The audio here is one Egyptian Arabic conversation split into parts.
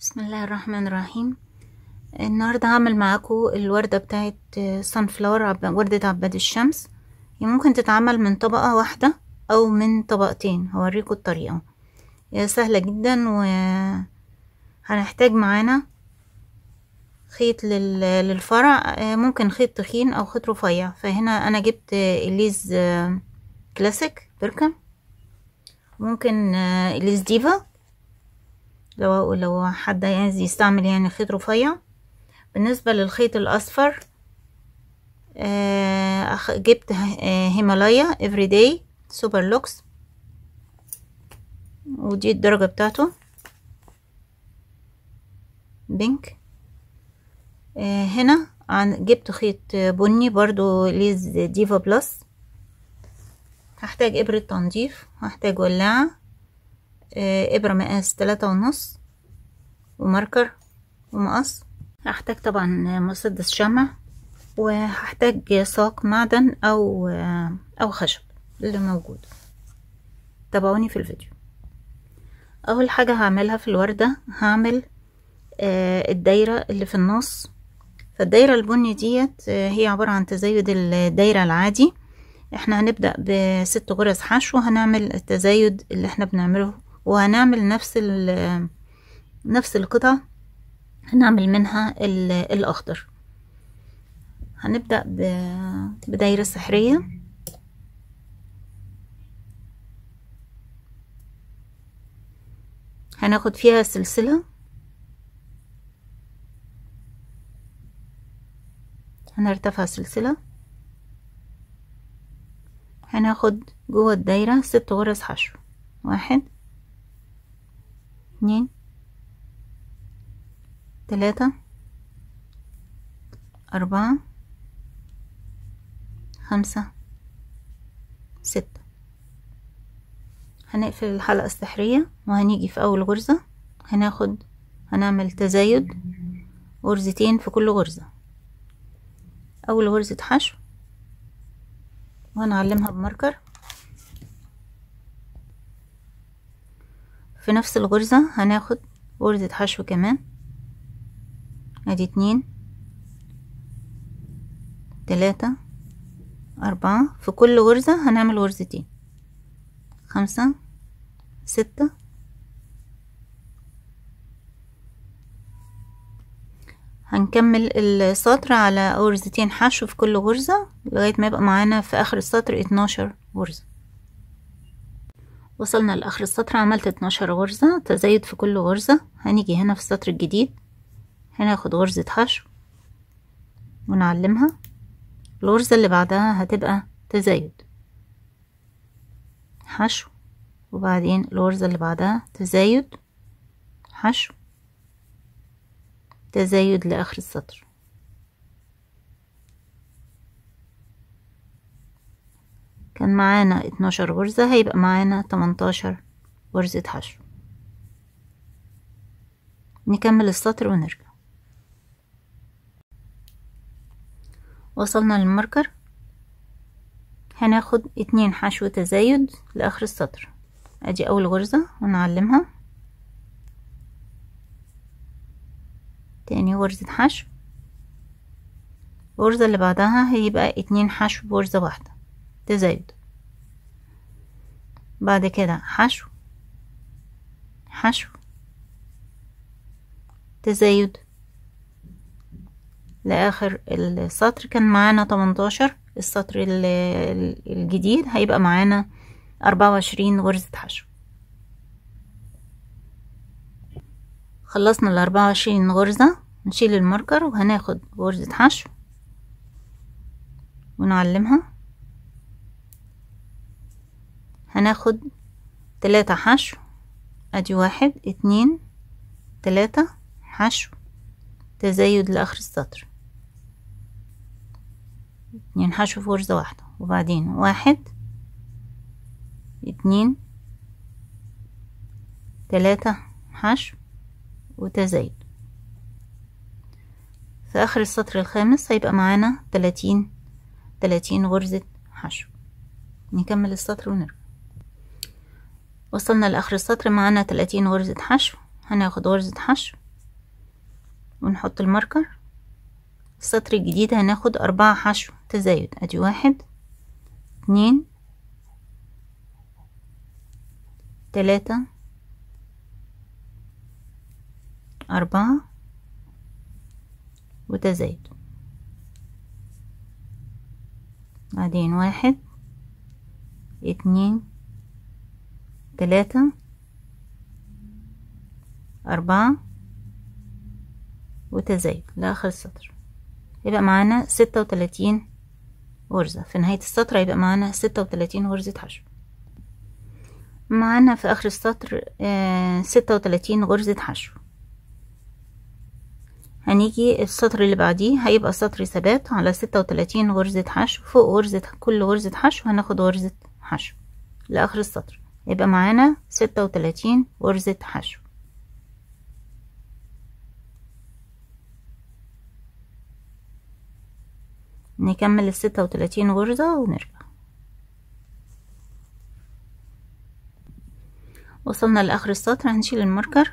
بسم الله الرحمن الرحيم النهاردة هعمل معاكم الوردة بتاعت سان فلاور عب... وردة عباد الشمس هي ممكن تتعمل من طبقة واحدة أو من طبقتين هوريكم الطريقة هي سهلة جدا وهنحتاج معانا خيط لل... للفرع ممكن خيط تخين أو خيط رفيع فهنا أنا جبت إليز كلاسيك بركة ممكن إليز ديفا لو لو حد عايز يستعمل يعني خيط رفيع بالنسبة للخيط الأصفر آه جبت هيمالايا افريداي سوبر لوكس ودي الدرجة بتاعته بينك آه هنا عن جبت خيط بني برضو ليز ديفا بلس هحتاج إبرة تنظيف هحتاج ولاعة إبرة مقاس تلاتة ونص وماركر ومقص هحتاج طبعا مسدس شمع وهحتاج ساق معدن أو أو خشب اللي موجود تابعوني في الفيديو أول حاجة هعملها في الوردة هعمل الدايرة اللي في النص فالدايرة البني ديت هي عبارة عن تزايد الدايرة العادي احنا هنبدأ بست غرز حشو هنعمل التزايد اللي احنا بنعمله وهنعمل نفس نفس القطع هنعمل منها الأخضر هنبدأ بدايرة سحرية هناخد فيها سلسلة هنرتفع سلسلة هناخد جوه الدايرة ست غرز حشو واحد اتنين تلاتة أربعة خمسة ستة هنقفل الحلقة السحرية وهنيجي في أول غرزة هناخد هنعمل تزايد غرزتين في كل غرزة أول غرزة حشو وهنعلمها بماركر في نفس الغرزة هناخد غرزة حشو كمان ادي اتنين تلاتة أربعة في كل غرزة هنعمل غرزتين خمسة ستة هنكمل السطر على غرزتين حشو في كل غرزة لغاية ما يبقى معانا في آخر السطر اتناشر غرزة وصلنا لآخر السطر عملت اتناشر غرزة تزايد في كل غرزة هنيجي هنا في السطر الجديد هناخد غرزة حشو ونعلمها الغرزة اللي بعدها هتبقى تزايد حشو وبعدين الغرزة اللي بعدها تزايد حشو تزايد لآخر السطر كان معانا اتناشر غرزة هيبقى معانا تمنتاشر غرزة حشو نكمل السطر ونرجع وصلنا للماركر هناخد اتنين حشو تزايد لآخر السطر ادي اول غرزة ونعلمها تاني غرزة حشو الغرزة اللي بعدها هيبقى اتنين حشو بغرزة واحدة تزايد بعد كده حشو حشو تزايد لآخر السطر كان معانا تمنتاشر السطر الجديد هيبقى معانا أربعة وعشرين غرزة حشو خلصنا الأربعة وعشرين غرزة نشيل الماركر وهناخد غرزة حشو ونعلمها هناخد تلاتة حشو ادي واحد اتنين تلاتة حشو تزايد لآخر السطر اتنين حشو في غرزة واحدة وبعدين واحد اتنين تلاتة حشو وتزايد في آخر السطر الخامس هيبقى معانا تلاتين تلاتين غرزة حشو نكمل السطر ونرجع وصلنا لآخر السطر معانا تلاتين غرزة حشو هناخد غرزة حشو ونحط الماركر السطر الجديد هناخد أربعة حشو تزايد أدي واحد اتنين تلاتة أربعة وتزايد بعدين واحد اتنين تلاتة أربعة وتزايد لآخر السطر يبقى معانا ستة وتلاتين غرزة في نهاية السطر هيبقى معانا ستة وتلاتين غرزة حشو معانا في آخر السطر ستة وتلاتين غرزة حشو هنيجي السطر اللي بعديه هيبقى سطر ثبات على ستة وتلاتين غرزة حشو فوق غرزة كل غرزة حشو هناخد غرزة حشو لآخر السطر يبقى معانا ستة وتلاتين غرزة حشو نكمل الستة وتلاتين غرزة ونرجع وصلنا لآخر السطر هنشيل الماركر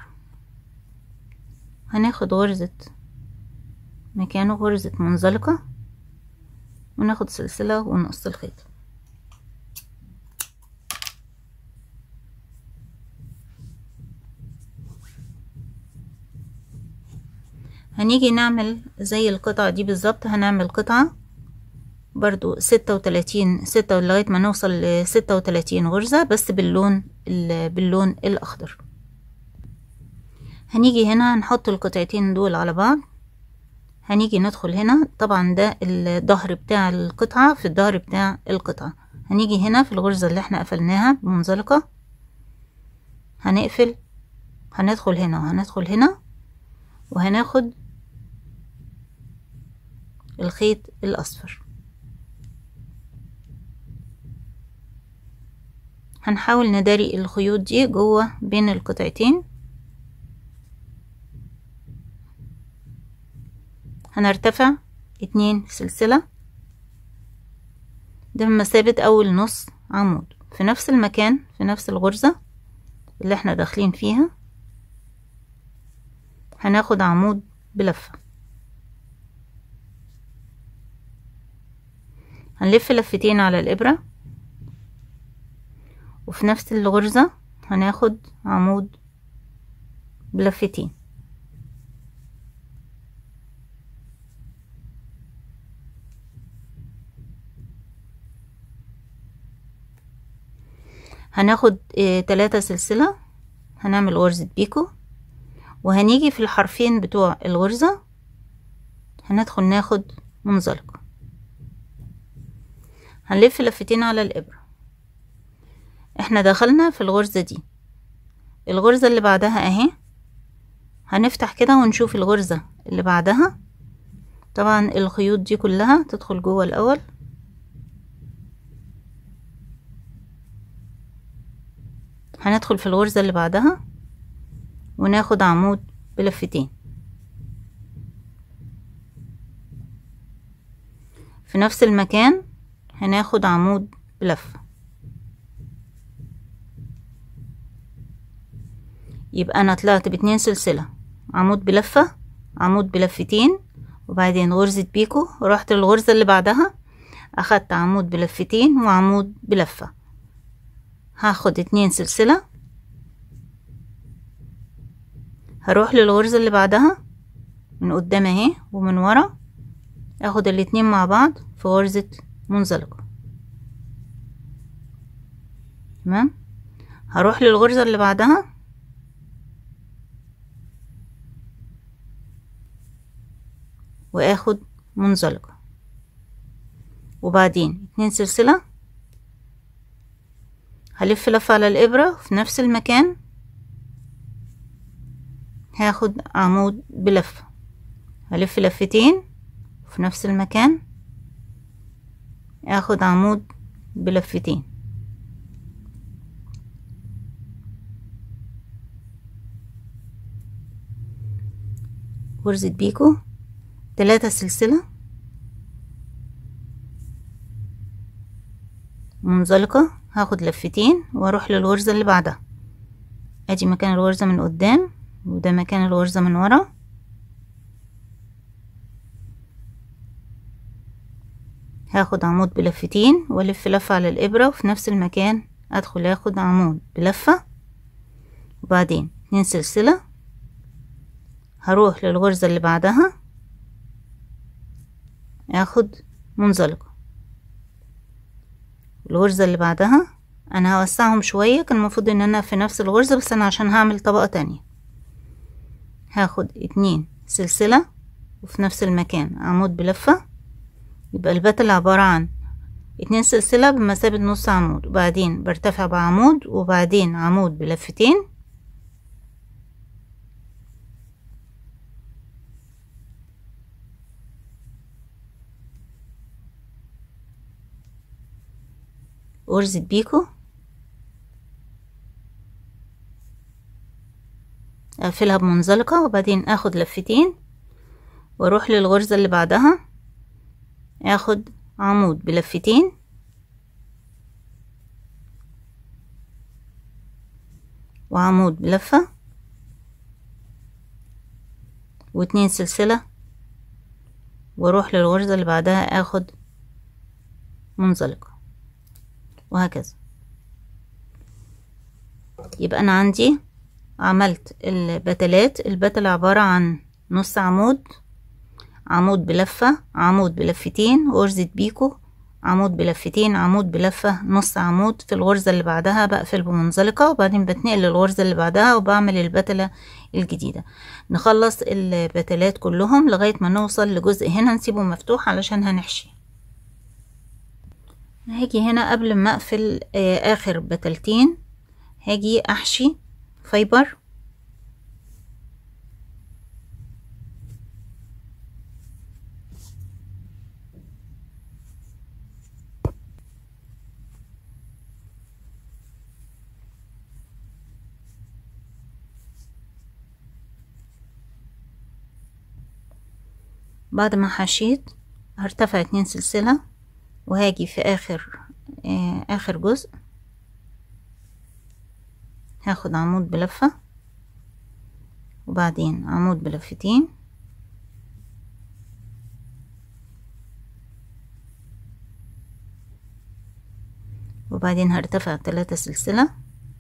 هناخد غرزة مكانه غرزة منزلقة وناخد سلسلة ونقص الخيط هنيجي نعمل زي القطعة دي بالظبط هنعمل قطعة برضو ستة وتلاتين ستة لغاية ما نوصل لستة وتلاتين غرزة بس باللون باللون الأخضر هنيجي هنا نحط القطعتين دول على بعض هنيجي ندخل هنا طبعا ده الظهر بتاع القطعة في الظهر بتاع القطعة هنيجي هنا في الغرزة اللي احنا قفلناها بمنزلقة هنقفل هندخل هنا وهندخل هنا وهناخد الخيط الأصفر هنحاول نداري الخيوط دي جوه بين القطعتين هنرتفع اتنين سلسلة ده بمثابة أول نص عمود في نفس المكان في نفس الغرزة اللي احنا داخلين فيها هناخد عمود بلفة هنلف لفتين على الإبرة وفي نفس الغرزة هناخد عمود بلفتين هناخد اه تلاتة سلسلة هنعمل غرزة بيكو وهنيجي في الحرفين بتوع الغرزة هندخل ناخد منزلقة هنلف لفتين على الإبرة احنا دخلنا في الغرزة دي الغرزة اللي بعدها اهي هنفتح كده ونشوف الغرزة اللي بعدها طبعا الخيوط دي كلها تدخل جوه الأول هندخل في الغرزة اللي بعدها وناخد عمود بلفتين في نفس المكان هناخد عمود بلفة يبقى انا طلعت باتنين سلسلة عمود بلفة عمود بلفتين وبعدين غرزة بيكو ورحت للغرزة اللي بعدها اخدت عمود بلفتين وعمود بلفة هاخد اتنين سلسلة هروح للغرزة اللي بعدها من قدام اهي ومن ورا اخد الاتنين مع بعض في غرزة منزلقة تمام هروح للغرزة اللي بعدها واخد منزلقة وبعدين اتنين سلسلة هلف لفة على الإبرة في نفس المكان هاخد عمود بلفة هلف لفتين في نفس المكان اخد عمود بلفتين غرزة بيكو تلاتة سلسلة منزلقة هاخد لفتين واروح للغرزة اللي بعدها ادي مكان الغرزة من قدام وده مكان الغرزة من ورا هاخد عمود بلفتين والف لفة على الابرة وفي نفس المكان ادخل اخد عمود بلفة وبعدين اتنين سلسلة هروح للغرزة اللي بعدها اخد منزلقة الغرزة اللي بعدها انا هوسعهم شوية كان المفروض ان انا في نفس الغرزة بس انا عشان هعمل طبقة تانية هاخد اتنين سلسلة وفي نفس المكان عمود بلفة يبقى البتل عبارة عن اتنين سلسلة بمثابة نص عمود وبعدين برتفع بعمود وبعدين عمود بلفتين غرزة بيكو اقفلها بمنزلقة وبعدين اخد لفتين واروح للغرزة اللي بعدها اخد عمود بلفتين وعمود بلفة واتنين سلسلة واروح للغرزة اللي بعدها اخد منزلقة وهكذا يبقى انا عندي عملت البتلات البتل عبارة عن نص عمود عمود بلفة عمود بلفتين غرزة بيكو عمود بلفتين عمود بلفة نص عمود في الغرزة اللي بعدها بقفل بمنزلقة وبعدين بتنقل للغرزة اللي بعدها وبعمل البتلة الجديدة نخلص البتلات كلهم لغاية ما نوصل لجزء هنا نسيبه مفتوح علشان هنحشي هاجي هنا قبل ما اقفل اخر بتلتين هاجي احشي فايبر بعد ما حشيت هرتفع اتنين سلسلة وهاجي في اخر آه اخر جزء هاخد عمود بلفة وبعدين عمود بلفتين وبعدين هرتفع تلاتة سلسلة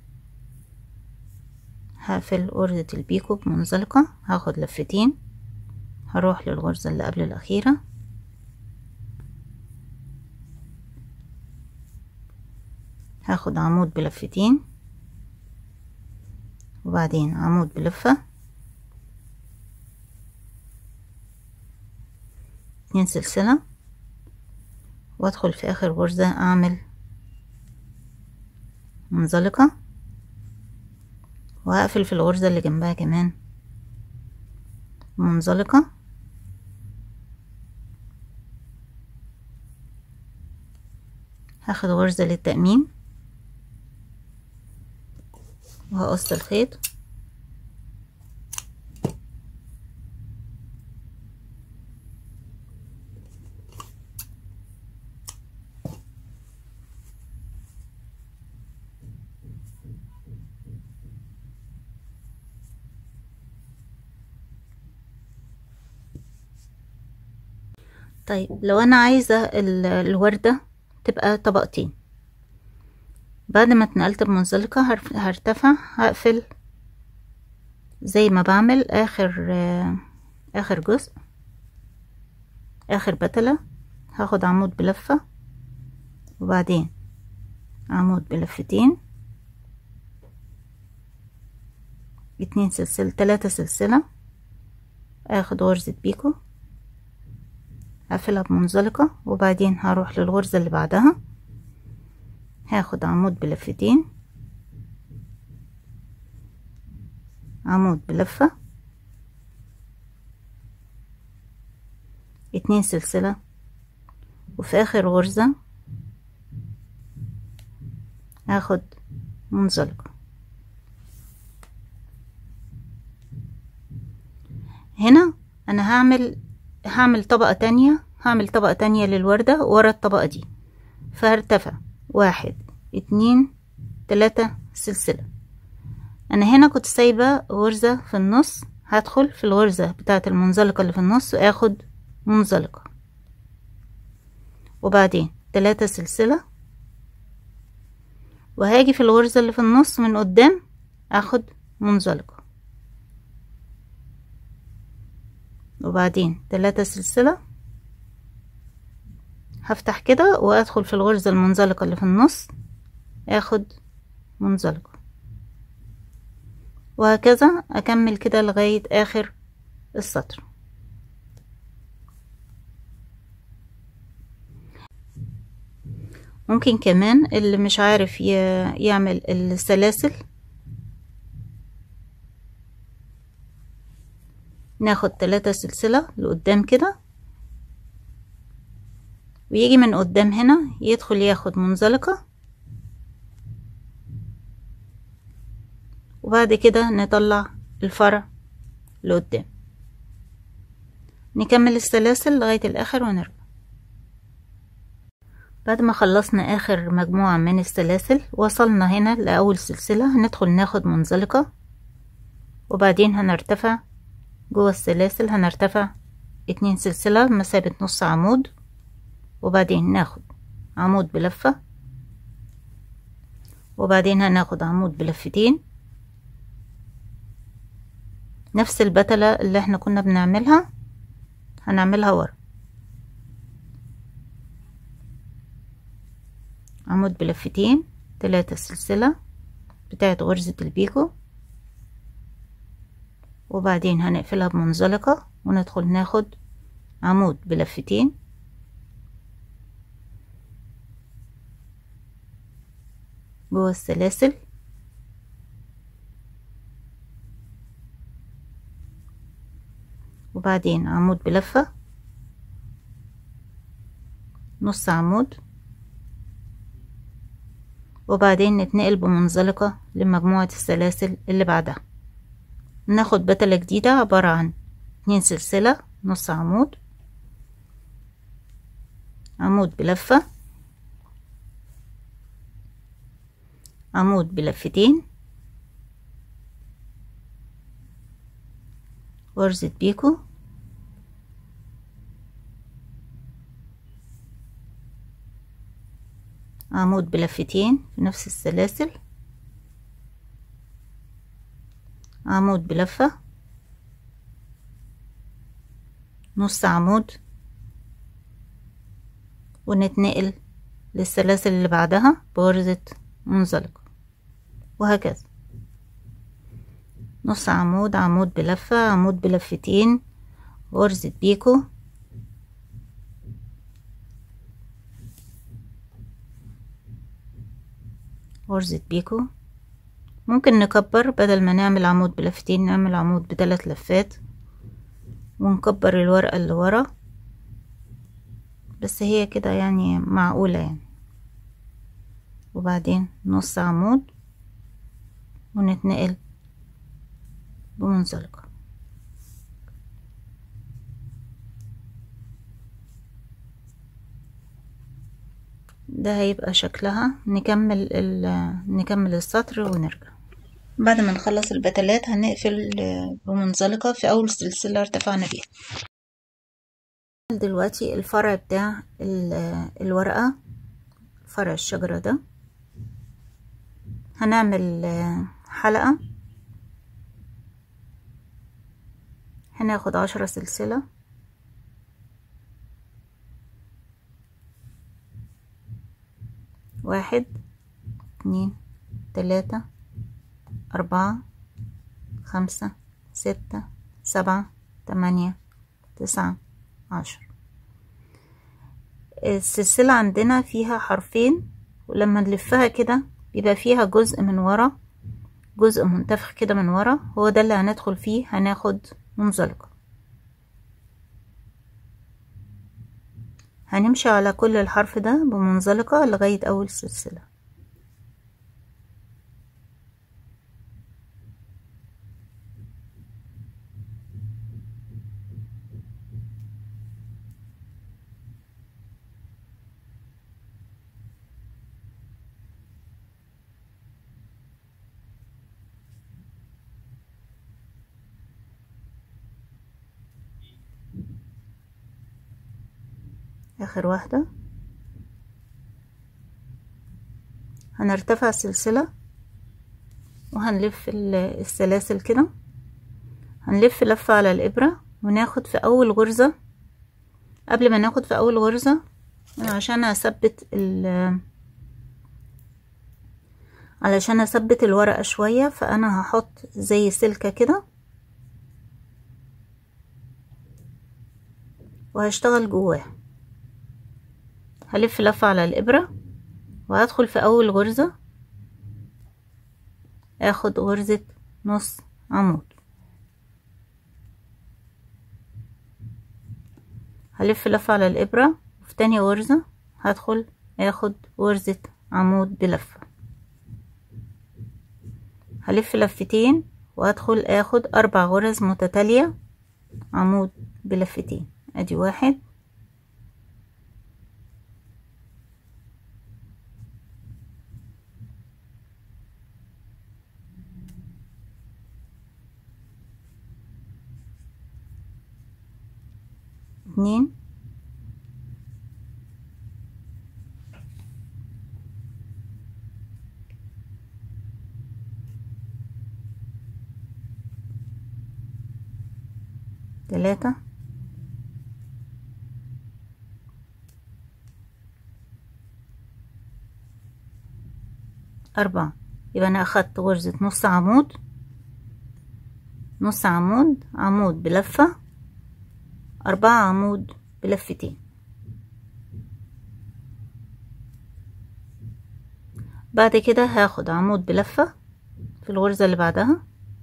هقفل غرزة البيكو بمنزلقة هاخد لفتين هروح للغرزة اللي قبل الأخيرة هاخد عمود بلفتين وبعدين عمود بلفة اتنين سلسلة وادخل في اخر غرزة اعمل منزلقة وهقفل في الغرزة اللي جنبها كمان منزلقة هاخد غرزة للتأمين وهقص الخيط طيب لو انا عايزة الوردة تبقى طبقتين بعد ما اتنقلت بمنزلقة هرتفع هقفل زي ما بعمل اخر اخر جزء اخر بتلة هاخد عمود بلفة وبعدين عمود بلفتين اتنين سلسلة تلاتة سلسلة اخد غرزة بيكو هقفلها بمنزلقة وبعدين هروح للغرزة اللي بعدها هاخد عمود بلفتين عمود بلفة اتنين سلسلة وفي اخر غرزة هاخد منزلقة هنا انا هعمل هعمل طبقة تانية هعمل طبقة تانية للوردة ورا الطبقة دي فهرتفع واحد اتنين تلاتة سلسلة انا هنا كنت سايبة غرزة في النص هدخل في الغرزة بتاعة المنزلقة اللي في النص واخد منزلقة وبعدين تلاتة سلسلة وهاجي في الغرزة اللي في النص من قدام اخد منزلقة وبعدين تلاتة سلسلة هفتح كده وادخل في الغرزة المنزلقة اللي في النص اخد منزلقة وهكذا اكمل كده لغاية اخر السطر ممكن كمان اللي مش عارف يعمل السلاسل ناخد تلاتة سلسلة لقدام كده ويجي من قدام هنا يدخل ياخد منزلقة وبعد كده نطلع الفرع لقدام نكمل السلاسل لغاية الآخر ونرجع بعد ما خلصنا آخر مجموعة من السلاسل وصلنا هنا لأول سلسلة هندخل ناخد منزلقة وبعدين هنرتفع جوه السلاسل هنرتفع اتنين سلسلة مسافة نص عمود وبعدين ناخد عمود بلفة وبعدين هناخد عمود بلفتين نفس البتلة اللي احنا كنا بنعملها هنعملها ورا عمود بلفتين تلاتة سلسلة بتاعت غرزة البيكو وبعدين هنقفلها بمنزلقة وندخل ناخد عمود بلفتين جوه السلاسل وبعدين عمود بلفة نص عمود وبعدين نتنقل بمنزلقة لمجموعة السلاسل اللي بعدها ناخد بتلة جديدة عبارة عن اتنين سلسلة نص عمود عمود بلفة عمود بلفتين غرزة بيكو عمود بلفتين في نفس السلاسل عمود بلفة نص عمود ونتنقل للسلاسل اللي بعدها بغرزة منزلقة وهكذا نص عمود عمود بلفة عمود بلفتين غرزة بيكو غرزة بيكو ممكن نكبر بدل ما نعمل عمود بلفتين نعمل عمود بثلاث لفات ونكبر الورقة اللي ورا بس هي كده يعني معقولة يعني وبعدين نص عمود ونتنقل بمنزلقة ده هيبقى شكلها نكمل نكمل السطر ونرجع بعد ما نخلص البتلات هنقفل بمنزلقة في أول سلسلة ارتفعنا بيها دلوقتي الفرع بتاع الورقة فرع الشجرة ده هنعمل حلقة هناخد عشرة سلسلة واحد اتنين تلاتة أربعة خمسة ستة سبعة تمانية تسعة عشر السلسلة عندنا فيها حرفين ولما نلفها كده بيبقى فيها جزء من ورا جزء منتفخ كده من ورا هو ده اللي هندخل فيه هناخد منزلقة هنمشي على كل الحرف ده بمنزلقة لغاية أول سلسلة اخر واحدة هنرتفع السلسلة وهنلف السلاسل كده هنلف لفة على الإبرة وناخد في أول غرزة قبل ما ناخد في أول غرزة عشان أثبت ال علشان أثبت الورقة شوية فأنا هحط زي سلكة كده وهشتغل جواها هلف لفة على الإبرة وهدخل في أول غرزة اخد غرزة نص عمود هلف لفة على الإبرة وفي تاني غرزة هدخل اخد غرزة عمود بلفة هلف لفتين وهدخل اخد اربع غرز متتالية عمود بلفتين ادي واحد اتنين تلاتة أربعة يبقى أنا أخدت غرزة نص عمود نص عمود عمود بلفة أربعة عمود بلفتين بعد كده هاخد عمود بلفة في الغرزة اللي بعدها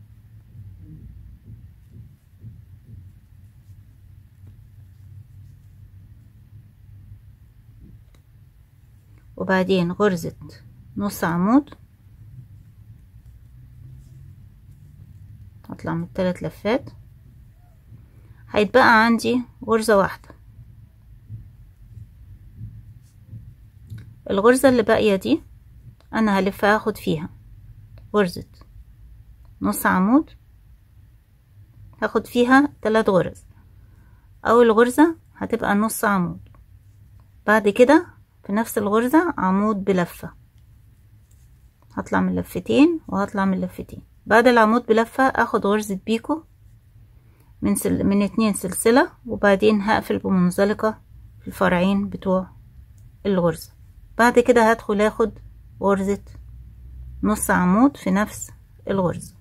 وبعدين غرزة نص عمود هطلع من الثلاث لفات هيتبقى عندي غرزة واحدة الغرزة اللي باقية دي انا هلف هاخد فيها غرزة نص عمود هاخد فيها تلات غرز اول غرزة هتبقى نص عمود بعد كده في نفس الغرزة عمود بلفة هطلع من لفتين وهطلع من لفتين بعد العمود بلفة اخد غرزة بيكو من سل... من اتنين سلسلة وبعدين هقفل بمنزلقة في الفرعين بتوع الغرزة بعد كده هدخل اخد غرزة نص عمود في نفس الغرزة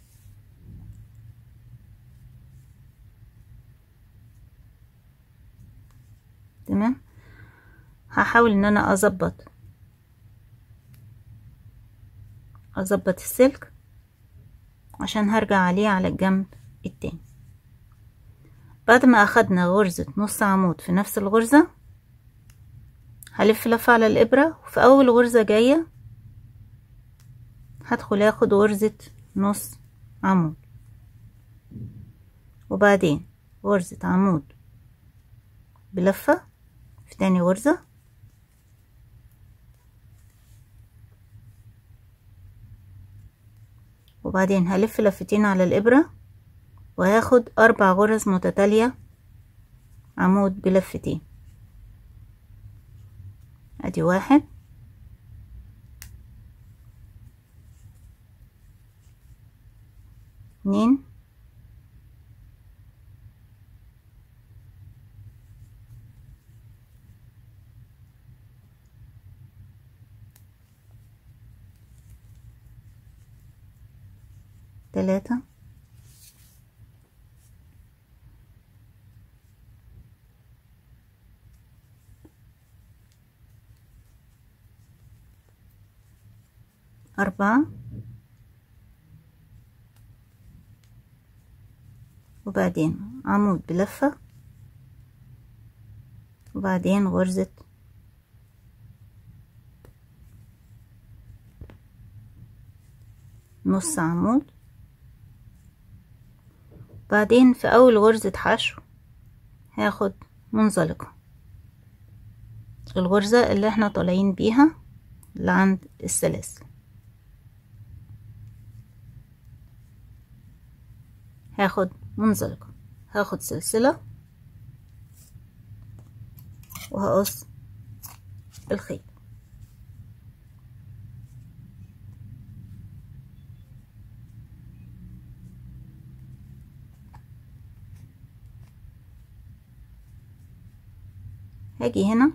تمام هحاول ان انا اظبط اظبط السلك عشان هرجع عليه على الجنب التاني بعد ما اخدنا غرزة نص عمود في نفس الغرزة هلف لفة على الابرة وفي اول غرزة جاية هدخل اخد غرزة نص عمود وبعدين غرزة عمود بلفة في تاني غرزة وبعدين هلف لفتين على الإبرة وهاخد أربع غرز متتالية عمود بلفتين أدي واحد اتنين تلاتة أربعة وبعدين عمود بلفة وبعدين غرزة نص عمود بعدين في أول غرزة حشو هاخد منزلقة الغرزة اللي احنا طالعين بيها لعند السلاسل هاخد منزلقة هاخد سلسلة وهقص الخيط هاجي هنا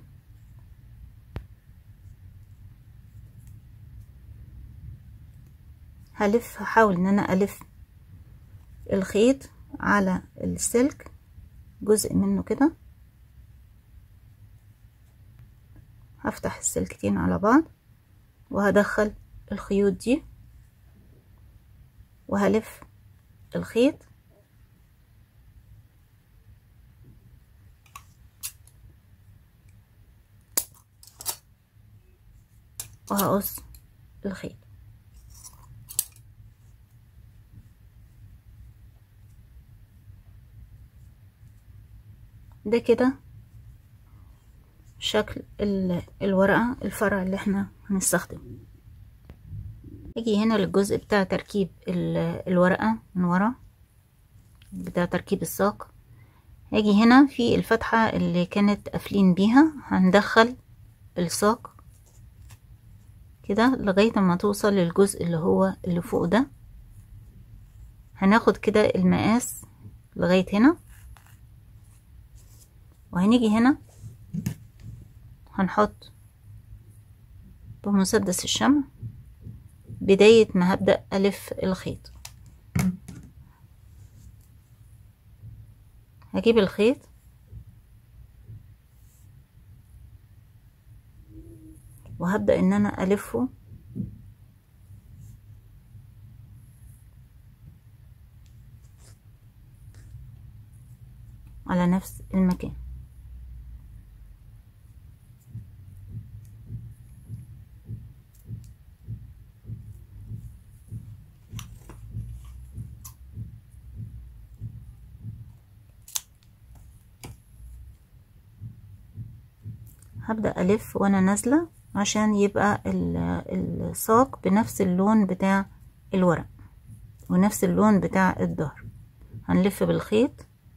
هلف هحاول ان انا الف الخيط على السلك جزء منه كده هفتح السلكتين على بعض وهدخل الخيوط دي وهلف الخيط وهقص الخيط ده كده شكل الورقة الفرع اللي احنا هنستخدمه اجي هنا للجزء بتاع تركيب الورقة من ورا بتاع تركيب الساق هاجي هنا في الفتحة اللي كانت قافلين بيها هندخل الساق كده لغاية ما توصل للجزء اللي هو اللي فوق ده هناخد كده المقاس لغاية هنا وهنيجي هنا هنحط بمسدس الشمع بداية ما هبدأ ألف الخيط هجيب الخيط وهبدأ ان انا الفه على نفس المكان هبدأ ألف وأنا نازلة عشان يبقى الساق بنفس اللون بتاع الورق ونفس اللون بتاع الظهر هنلف بالخيط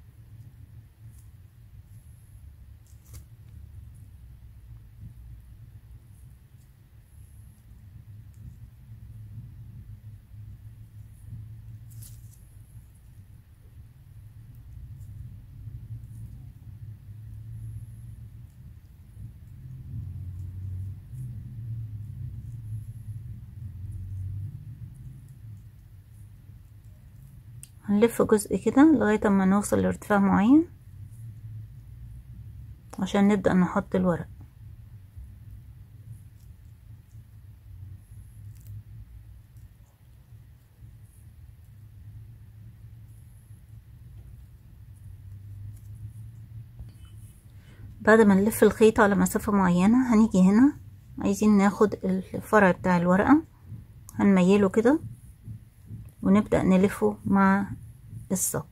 هنلف جزء كده لغاية ما نوصل لارتفاع معين عشان نبدأ نحط الورق بعد ما نلف الخيط على مسافة معينة هنيجي هنا عايزين ناخد الفرع بتاع الورقة هنميله كده ونبدأ نلفه مع الساق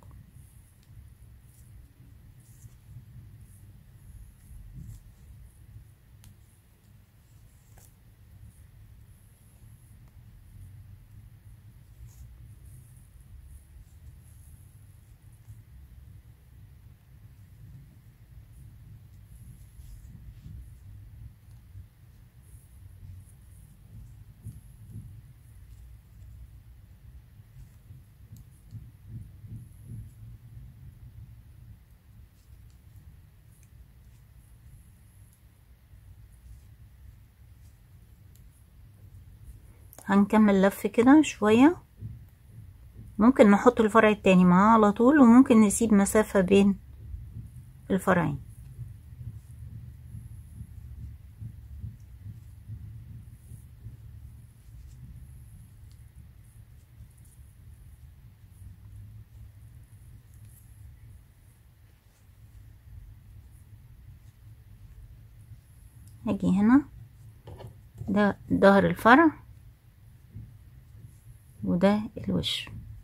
هنكمل لف كده شوية ممكن نحط الفرع التاني معاه على طول وممكن نسيب مسافة بين الفرعين هاجي هنا ده ظهر الفرع وده الوش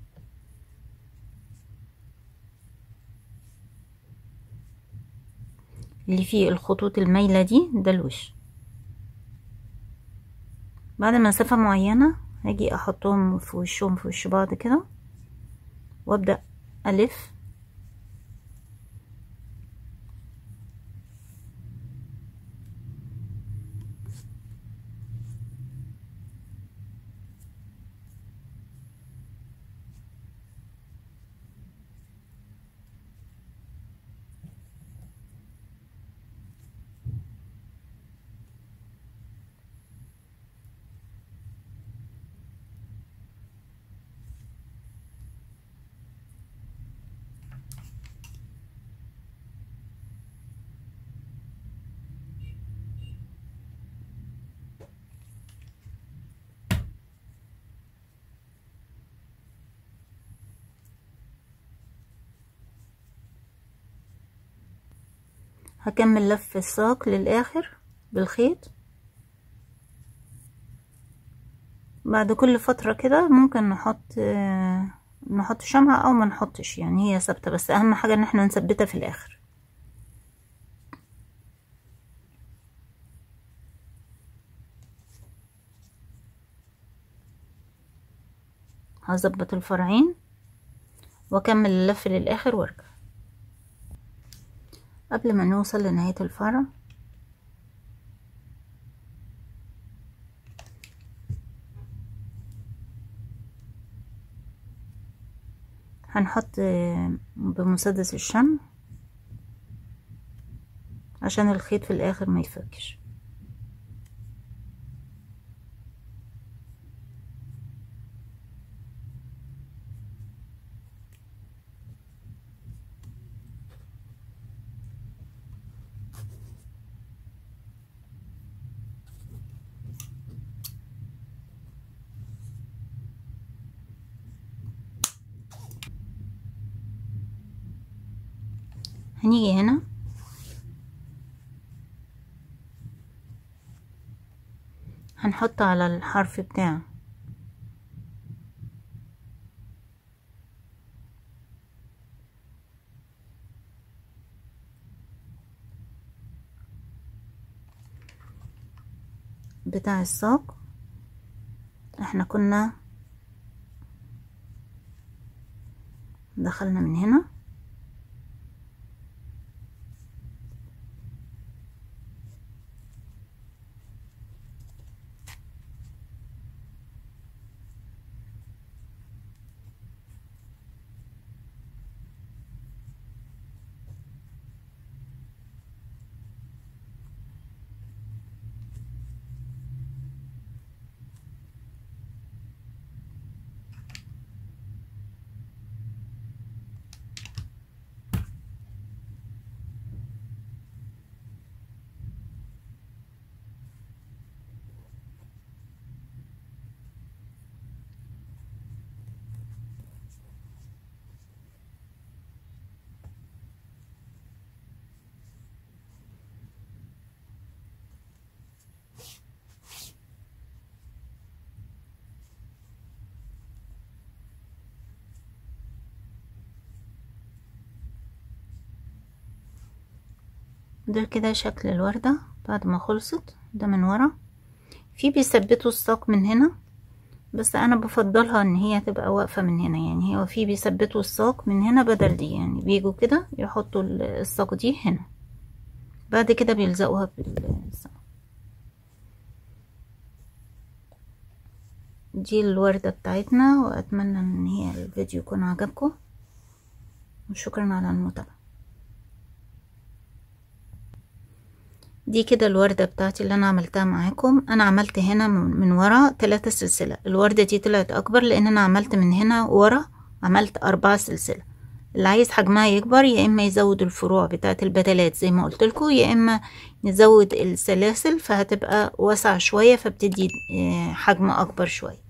اللي فيه الخطوط المايلة دي ده الوش بعد مسافة معينة هاجي احطهم في وشهم في وش بعض كده وابدأ الف هكمل لف الساق للاخر بالخيط بعد كل فترة كده ممكن نحط نحط شمعة او ما نحطش يعني هي ثابتة بس اهم حاجة ان احنا نثبتها في الاخر هظبط الفرعين واكمل اللف للاخر وارجع قبل ما نوصل لنهاية الفرع هنحط بمسدس الشمع عشان الخيط في الاخر ما يفكش هنيجي هنا هنحط على الحرف بتاعه بتاع الساق احنا كنا دخلنا من هنا ده كده شكل الوردة بعد ما خلصت ده من ورا في بيثبتوا الساق من هنا بس انا بفضلها ان هي تبقى واقفة من هنا يعني هو في بيثبتوا الساق من هنا بدل دي يعني بيجوا كده يحطوا الساق دي هنا بعد كده بيلزقوها بالساق دي الوردة بتاعتنا واتمنى ان هي الفيديو يكون عجبكم وشكرا على المتابعة دي كده الوردة بتاعتي اللي انا عملتها معاكم انا عملت هنا من ورا ثلاثة سلسلة الوردة دي طلعت اكبر لان انا عملت من هنا ورا عملت اربعة سلسلة اللي عايز حجمها يكبر يا اما يزود الفروع بتاعت البدلات زي ما قلت لكم يا اما نزود السلاسل فهتبقى واسع شوية فبتدي حجم اكبر شوية